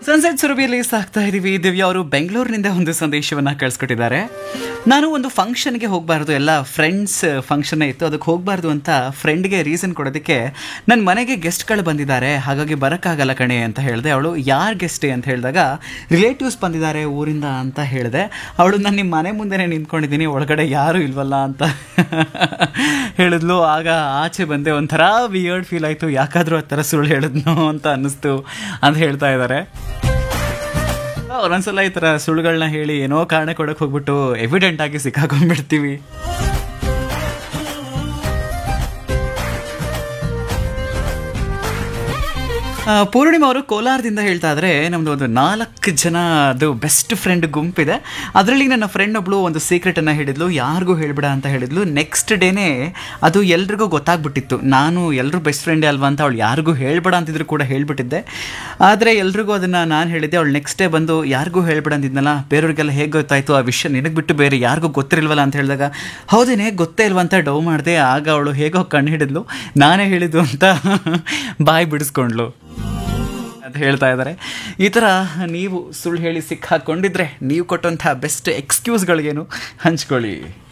sunset ಸುರಭಿಯಲ್ಲಿ ಸಾಕ್ತಾ ಇದೀವಿ ದಿವ್ಯಾ ಅವರು ಬೆಂಗಳೂರಿನಿಂದ ಒಂದು ಸಂದೇಶವನ್ನ ಕಳಿಸ್ಕೊಟ್ಟಿದ್ದಾರೆ ನಾನು ಒಂದು ಫಂಕ್ಷನ್ಗೆ ಹೋಗಬಾರ್ದು ಎಲ್ಲ ಫ್ರೆಂಡ್ಸ್ ಫಂಕ್ಷನ್ ಇತ್ತು ಅದಕ್ಕೆ ಹೋಗಬಾರ್ದು ಅಂತ ಫ್ರೆಂಡ್ಗೆ ರೀಸನ್ ಕೊಡೋದಕ್ಕೆ ನನ್ನ ಮನೆಗೆ ಗೆಸ್ಟ್ಗಳು ಬಂದಿದ್ದಾರೆ ಹಾಗಾಗಿ ಬರೋಕ್ಕಾಗಲ್ಲ ಕಣೆ ಅಂತ ಹೇಳಿದೆ ಅವಳು ಯಾರು ಗೆಸ್ಟೇ ಅಂತ ಹೇಳಿದಾಗ ರಿಲೇಟಿವ್ಸ್ ಬಂದಿದ್ದಾರೆ ಊರಿಂದ ಅಂತ ಹೇಳಿದೆ ಅವಳು ನಾನು ನಿಮ್ಮ ಮನೆ ಮುಂದೆನೇ ನಿಂತ್ಕೊಂಡಿದ್ದೀನಿ ಒಳಗಡೆ ಯಾರೂ ಇಲ್ವಲ್ಲ ಅಂತ ಹೇಳಿದ್ಲು ಆಗ ಆಚೆ ಬಂದೆ ಒಂಥರ ವಿಯರ್ಡ್ ಫೀಲ್ ಆಯಿತು ಯಾಕಾದರೂ ಆ ಥರ ಸುಳ್ಳು ಹೇಳಿದ್ನು ಅಂತ ಅನ್ನಿಸ್ತು ಅಂತ ಹೇಳ್ತಾ ಇದ್ದಾರೆ ಒಂದೊಂದ್ಸಲ ಈ ಥರ ಸುಳ್ಳುಗಳನ್ನ ಹೇಳಿ ಏನೋ ಕಾರಣ ಕೊಡಕ್ಕೆ ಹೋಗ್ಬಿಟ್ಟು ಎವಿಡೆಂಟ್ ಆಗಿ ಸಿಕ್ಕಾಕೊಂಡ್ಬಿಡ್ತೀವಿ ಆ, ಪೂರ್ಣಿಮಾ ಅವರು ಕೋಲಾರದಿಂದ ಹೇಳ್ತಾ ಇದ್ರೆ ನಮ್ದು ಒಂದು ನಾಲ್ಕು ಜನ ಅದು ಬೆಸ್ಟ್ ಫ್ರೆಂಡ್ ಗುಂಪಿದೆ ಅದರಲ್ಲಿ ನನ್ನ ಫ್ರೆಂಡ್ ಒಬ್ಳು ಒಂದು ಸೀಕ್ರೆಟನ್ನು ಹೇಳಿದ್ಲು ಯಾರಿಗೂ ಹೇಳ್ಬೇಡ ಅಂತ ಹೇಳಿದ್ಲು ನೆಕ್ಸ್ಟ್ ಡೇನೇ ಅದು ಎಲ್ರಿಗೂ ಗೊತ್ತಾಗ್ಬಿಟ್ಟಿತ್ತು ನಾನು ಎಲ್ಲರೂ ಬೆಸ್ಟ್ ಫ್ರೆಂಡೇ ಅಲ್ವಾ ಅಂತ ಅವಳು ಯಾರಿಗೂ ಹೇಳ್ಬೇಡ ಅಂತಿದ್ರು ಕೂಡ ಹೇಳ್ಬಿಟ್ಟಿದ್ದೆ ಆದರೆ ಎಲ್ರಿಗೂ ಅದನ್ನು ನಾನು ಹೇಳಿದ್ದೆ ಅವಳು ನೆಕ್ಸ್ಟ್ ಡೇ ಬಂದು ಯಾರಿಗೂ ಹೇಳ್ಬೇಡ ಅಂತಿದ್ನಲ್ಲ ಬೇರೆಯವ್ರಿಗೆಲ್ಲ ಹೇಗೆ ಗೊತ್ತಾಯ್ತು ಆ ವಿಷಯ ನಿನಗೆ ಬಿಟ್ಟು ಬೇರೆ ಯಾರಿಗೂ ಗೊತ್ತಿರಲ್ವಲ್ಲ ಅಂತ ಹೇಳಿದಾಗ ಹೌದೇನೆ ಗೊತ್ತೇ ಇಲ್ವಾ ಅಂತ ಡವ್ ಮಾಡಿದೆ ಆಗ ಅವಳು ಹೇಗೋ ಕಣ್ಣು ಹಿಡಿದ್ಲು ನಾನೇ ಹೇಳಿದ್ದು ಅಂತ ಬಾಯಿ ಬಿಡಿಸ್ಕೊಂಡ್ಲು ಅಂತ ಹೇಳ್ತಾ ಇದ್ದಾರೆ ಈ ಥರ ನೀವು ಸುಳ್ಳು ಹೇಳಿ ಸಿಕ್ಕಾಕೊಂಡಿದ್ರೆ ನೀವು ಕೊಟ್ಟಂತಹ ಬೆಸ್ಟ್ ಎಕ್ಸ್ಕ್ಯೂಸ್ಗಳಿಗೇನು ಹಂಚ್ಕೊಳ್ಳಿ